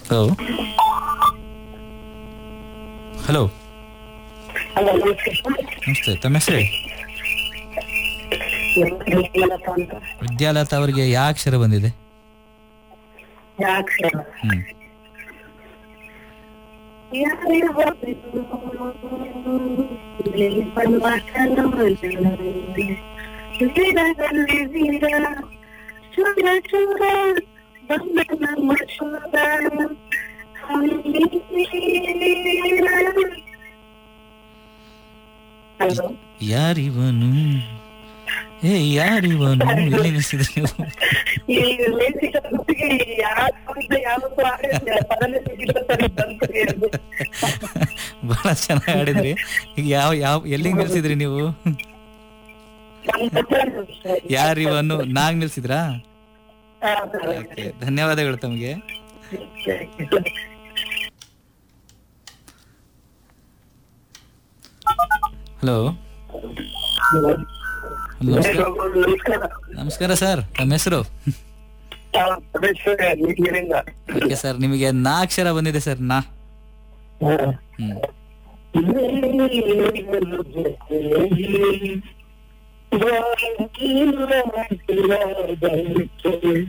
Hello hello hello ನಮಸ್ಕಾರ ನಮಸ್ತೆ ತಮ್ಮ ಹೆಸರು ಹೇಳಿ ವಿದ್ಯಾಲತ ಅಂತ ವಿದ್ಯಾಲತ ಅವರಿಗೆ ಯಾವ ಅಕ್ಷರ ಬಂದಿದೆ ಯಾಕೆ ಹ್ಮ್ ಚೂರ ಚೂರ ಬಂದ ನಮ್ಮ ಚೂರ ಹಲೋ ಯಾರಿವನು ಏ ಯಾರಿವನು ಎಲ್ಲಿ ನಿಲ್ಸಿದ್ರಿ ನೀವು ಈ ಲೇಖಕ ಗುತ್ತಿಗೆ ಯಾವ ಕವಿತೆ ಯಾವತ್ತೂ ಆಡಿದ್ರೆ ಪದನೇ ಸಿಕ್ಕಿಲ್ಲ ಸರಿ ಬಂತು ಎಂದು. ಬಹಳ ಚೆನ್ನಾಗಿ ಆಡಿದ್ರಿ ಈಗ ಯಾವ ಯಾವ ಎಲ್ಲಿಗೆ ನಿಲ್ಸಿದ್ರಿ ನೀವು ನಮ್ಮ ಮಕ್ಕಳನ್ನು ಅಷ್ಟೇ. ಯಾರಿವನು ನಾಗ್ ನಿಲ್ಸಿದ್ರಾ ಹಾ, ಸರಿ. ಓಕೆ ಧನ್ಯವಾದಗಳು ತಮಗೆ ಹಲೋ ನಮಸ್ಕಾರ ನಮಸ್ಕಾರ ನಮಸ್ಕಾರ ಸರ್ ತಮ್ಮ ಹೆಸರು ಆ, ಪರಮೇಶ್ವರ ನೀರಿನಿಂದ. ಓಕೆ ಸರ್ ನಿಮಗೆ ನಾ ಅಕ್ಷರ ಬಂದಿದೆ ಸರ್ ನಾ ಹಾ. ಹ್ಮ್ ಬಾಗಿಲ